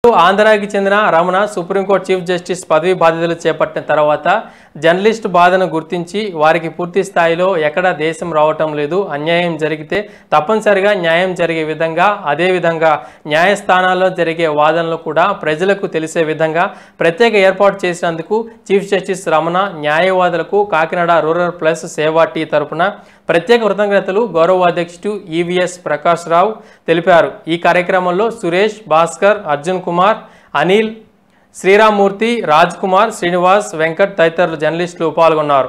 ఆంధ్రాకి చెందిన Ramana supreme court chief justice పదవి బాధ్యతలు చేపట్టిన తర్వాత జర్నలిస్ట్ బాధను గుర్తించి వారికి పూర్తి స్థాయిలో ఎక్కడ దేశం రావటం లేదు అన్యాయం జరిగితే తప్పనిసరిగా న్యాయం జరిగే విధంగా అదేవిధంగా న్యాయస్థానాల్లో జరిగే వాదనలు కూడా ప్రజలకు తెలిసే విధంగా ప్రత్యేక ఏర్పాటు చేసినందుకు చీఫ్ జస్టిస్ రమణ న్యాయవాదులకు కాకినాడ రూరల్ ప్లస్ సేవా టీ తరపున ప్రత్యేక కృతజ్ఞతలు గౌరవ అధ్యక్షుడు ఈవీఎస్ ప్రకాష్ రావు తెలిపారు ఈ కార్యక్రమంలో సురేష్ భాస్కర్ అర్జున్ కుమార్ అనిల్ శ్రీరామ్మూర్తి రాజ్ కుమార్ శ్రీనివాస్ వెంకట్ తదితరులు జర్నలిస్టులు పాల్గొన్నారు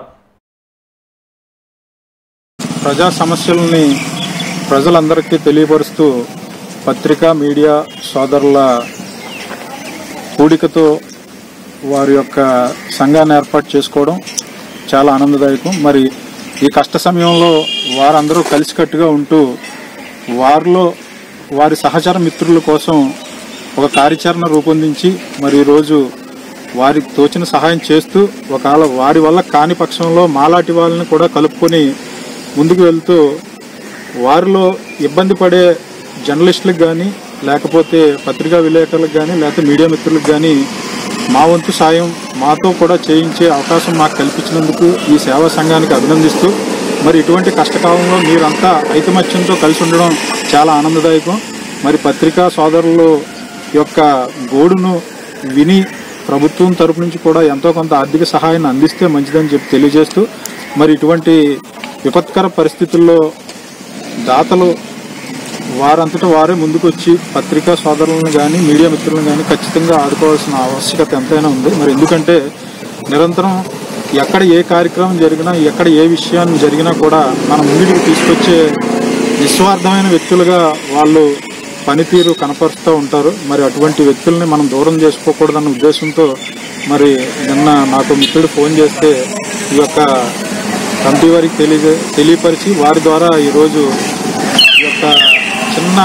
ప్రజా సమస్యలని ప్రజలందరికీ తెలియపరుస్తూ పత్రికా మీడియా సోదరుల కూడికతో వారి యొక్క సంఘాన్ని ఏర్పాటు చేసుకోవడం చాలా ఆనందదాయకం మరి ఈ కష్ట సమయంలో వారందరూ కలిసికట్టుగా ఉంటూ వారిలో వారి సహచర మిత్రుల కోసం ఒక కార్యాచరణ రూపొందించి మరి ఈరోజు వారికి తోచిన సహాయం చేస్తూ ఒకవేళ వారి వల్ల కాని పక్షంలో మాలాటి వాళ్ళని కూడా కలుపుకొని ముందుకు వెళ్తూ వారిలో ఇబ్బంది పడే జర్నలిస్టులకు కానీ లేకపోతే పత్రికా విలేకరులకు కానీ లేకపోతే మీడియా మిత్రులకు కానీ మా వంతు సాయం మాతో కూడా చేయించే అవకాశం మాకు కల్పించినందుకు ఈ సేవా సంఘానికి అభినందిస్తూ మరి ఇటువంటి కష్టకాలంలో మీరంతా ఐకమత్యంతో కలిసి ఉండడం చాలా ఆనందదాయకం మరి పత్రికా సోదరులు యొక్క గోడును విని ప్రభుత్వం తరపు నుంచి కూడా ఎంతో కొంత ఆర్థిక సహాయాన్ని అందిస్తే మంచిదని చెప్పి తెలియజేస్తూ మరి ఇటువంటి విపత్కర పరిస్థితుల్లో దాతలు వారంతటా వారే ముందుకొచ్చి పత్రికా సోదరులను కానీ మీడియా మిత్రులను కానీ ఖచ్చితంగా ఆదుకోవాల్సిన ఆవశ్యకత ఎంతైనా ఉంది మరి ఎందుకంటే నిరంతరం ఎక్కడ ఏ కార్యక్రమం జరిగినా ఎక్కడ ఏ విషయాన్ని జరిగినా కూడా మన ముందుకు తీసుకొచ్చే నిస్వార్థమైన వ్యక్తులుగా వాళ్ళు పనితీరు కనపరుస్తూ ఉంటారు మరి అటువంటి వ్యక్తుల్ని మనం దూరం చేసుకోకూడదన్న ఉద్దేశంతో మరి నిన్న నాకు మిత్రుడు ఫోన్ చేస్తే ఈ యొక్క కమిటీ వారికి తెలియ తెలియపరిచి వారి ద్వారా ఈరోజు ఈ యొక్క చిన్న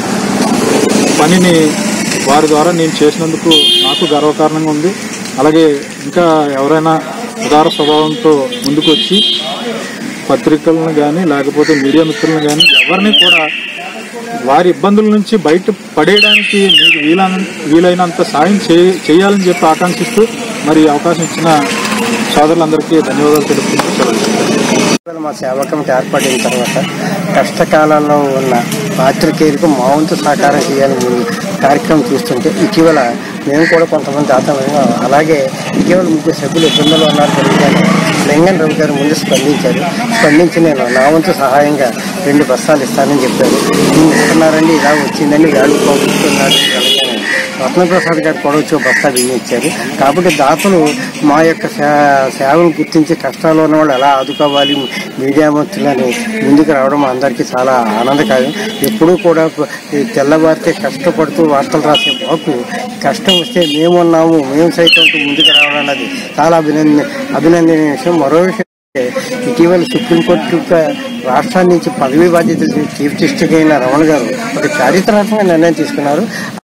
పనిని వారి ద్వారా నేను చేసినందుకు నాకు గర్వకారణంగా ఉంది అలాగే ఇంకా ఎవరైనా ఉదార స్వభావంతో ముందుకు వచ్చి పత్రికలను కానీ లేకపోతే మీడియా మిత్రులను కానీ ఎవరిని కూడా వారి ఇబ్బందుల నుంచి బయట పడేయడానికి మీకు వీలైన వీలైనంత సాయం చేయ చేయాలని చెప్పి ఆకాంక్షిస్తూ మరి ఈ అవకాశం ఇచ్చిన సోదరులందరికీ ధన్యవాదాలు తెలుపుకుంటూ సెలవు తీసుకుంటాను. ఇటీవల మా సేవా కమిటీ ఏర్పడిన తర్వాత కష్టకాలంలో ఉన్న పాత్రికేయులకు మా వంతు సహకారం చేయాలని కార్యక్రమం చూస్తుంటే ఇటీవల మేము కూడా కొంతమంది దాతలుగా అలాగే ఇటీవల ముగ్గురు సభ్యులు ఇబ్బందులు ఉన్నారు తెలియగానే లింగన్ రవి గారు ముందు స్పందించారు స్పందించి నేను నా వంతు సహాయంగా రెండు బస్తాలు ఇస్తానని చెప్పారు "ఇన్ని ఇస్తున్నారండి ఇలా వచ్చిందని వాళ్ళు పంపిస్తున్నారు అలాగే రత్నప్రసాద్ గారు కూడా వచ్చి ఒక బస్తా బియ్యం ఇచ్చారు కాబట్టి దాతలు మా యొక్క సే- సేవలు గుర్తించి కష్టాల్లో ఉన్న వాళ్ళు ఎలా ఆదుకోవాలి మీడియా మంత్రులని ముందుకు రావడం మా అందరికీ చాలా ఆనందకారం ఎప్పుడూ కూడా ఈ తెల్లవారితే కష్టపడుతూ వార్తలు రాసే మాకు కష్టం వస్తే మేమున్నాము మేము సైతం ముందుకు రావడం అన్నది చాలా అభినంద అభినందనీయ విషయం మరో విషయం ఇటీవల సుప్రీంకోర్టు యొక్క రాష్ట్రాన్ని నుంచి పదవి బాధ్యతలు చీఫ్ జస్టిస్ అయిన రమణ గారు ఒక చారిత్రాత్మక నిర్ణయం తీసుకున్నారు